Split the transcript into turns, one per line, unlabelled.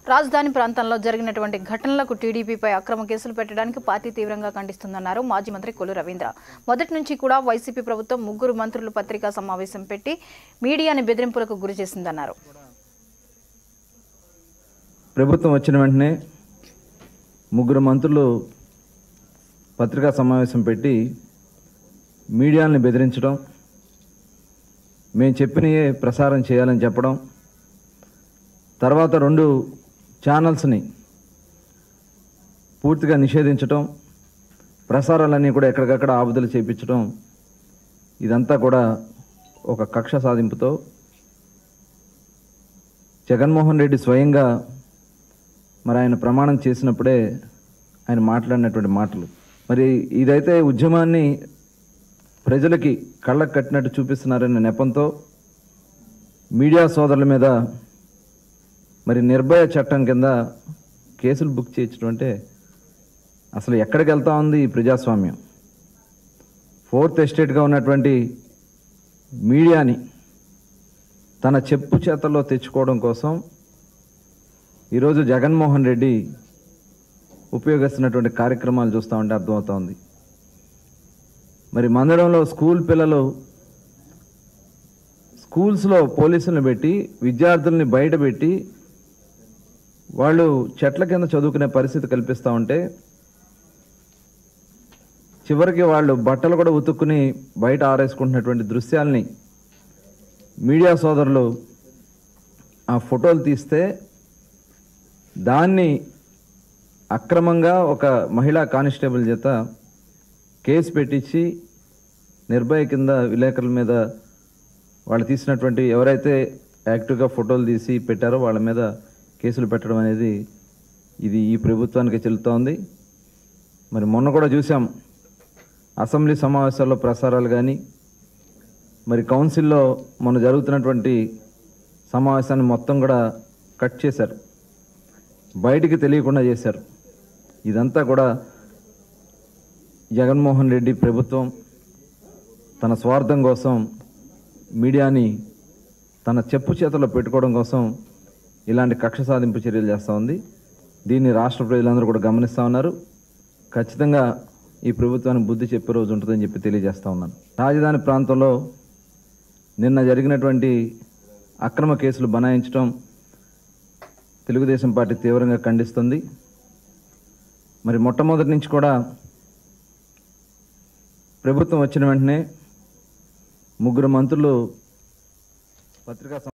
రాజధాని ప్రాంతంలో జరిగినటువంటి ఘటనలకు టీడీపీపై అక్రమ కేసులు పెట్టడానికి పార్టీ తీవ్రంగా ఖండిస్తుందన్నారు మాజీ మంత్రి కొల్లు రవీంద్ర మొదటి నుంచి కూడా వైసీపీ ప్రభుత్వం ముగ్గురు మంత్రులు పత్రికా సమావేశం పెట్టి మీడియాని బెదిరింపులకు గురి చేసిందన్నారు
ప్రభుత్వం వచ్చిన వెంటనే ముగ్గురు మంత్రులు పత్రికా సమావేశం పెట్టి మీడియాని బెదిరించడం మేము చెప్పినయే ప్రసారం చేయాలని చెప్పడం తర్వాత రెండు ఛానల్స్ని పూర్తిగా నిషేధించడం ప్రసారాలన్నీ కూడా ఎక్కడికక్కడ ఆపుదలు చేయించడం ఇదంతా కూడా ఒక కక్ష సాధింపుతో జగన్మోహన్ రెడ్డి స్వయంగా మరి ఆయన ప్రమాణం చేసినప్పుడే ఆయన మాట్లాడినటువంటి మాటలు మరి ఇదైతే ఉద్యమాన్ని ప్రజలకి కళ్ళకు కట్టినట్టు చూపిస్తున్నారనే నెపంతో మీడియా సోదరుల మీద మరి నిర్భయ చట్టం కింద కేసులు బుక్ చేయించడం అంటే అసలు ఎక్కడికి వెళ్తా ఉంది ఈ ప్రజాస్వామ్యం ఫోర్త్ ఎస్టేట్గా ఉన్నటువంటి మీడియాని తన చెప్పు చేతల్లో తెచ్చుకోవడం కోసం ఈరోజు జగన్మోహన్ రెడ్డి ఉపయోగిస్తున్నటువంటి కార్యక్రమాలు చూస్తూ ఉంటే అర్థమవుతోంది మరి మందడంలో స్కూల్ పిల్లలు స్కూల్స్లో పోలీసులను పెట్టి విద్యార్థుల్ని బయట పెట్టి వాళ్ళు చెట్ల కింద చదువుకునే పరిస్థితి కల్పిస్తూ ఉంటే చివరికి వాళ్ళు బట్టలు కూడా ఉతుక్కుని బయట ఆరేసుకుంటున్నటువంటి దృశ్యాల్ని మీడియా సోదరులు ఆ ఫోటోలు తీస్తే దాన్ని అక్రమంగా ఒక మహిళా కానిస్టేబుల్ చేత కేసు పెట్టించి నిర్భయ కింద విలేకరుల మీద వాళ్ళు తీసినటువంటి ఎవరైతే యాక్టివ్గా ఫోటోలు తీసి పెట్టారో వాళ్ళ మీద కేసులు పెట్టడం అనేది ఇది ఈ ప్రభుత్వానికి చెల్లుతోంది మరి మొన్న కూడా చూసాం అసెంబ్లీ సమావేశాల్లో ప్రసారాలు కానీ మరి కౌన్సిల్లో మొన్న జరుగుతున్నటువంటి సమావేశాన్ని మొత్తం కూడా కట్ చేశారు బయటికి తెలియకుండా చేశారు ఇదంతా కూడా జగన్మోహన్ రెడ్డి ప్రభుత్వం తన స్వార్థం కోసం మీడియాని తన చెప్పు చేతల్లో పెట్టుకోవడం కోసం ఇలాంటి కక్ష సాధింపు చర్యలు చేస్తూ ఉంది దీన్ని రాష్ట్ర ప్రజలందరూ కూడా గమనిస్తూ ఉన్నారు ఖచ్చితంగా ఈ ప్రభుత్వానికి బుద్ధి చెప్పే రోజు ఉంటుందని చెప్పి తెలియజేస్తా ఉన్నాను రాజధాని ప్రాంతంలో నిన్న జరిగినటువంటి అక్రమ కేసులు బనాయించడం తెలుగుదేశం పార్టీ తీవ్రంగా ఖండిస్తుంది మరి మొట్టమొదటి నుంచి కూడా ప్రభుత్వం వచ్చిన వెంటనే ముగ్గురు మంత్రులు పత్రికా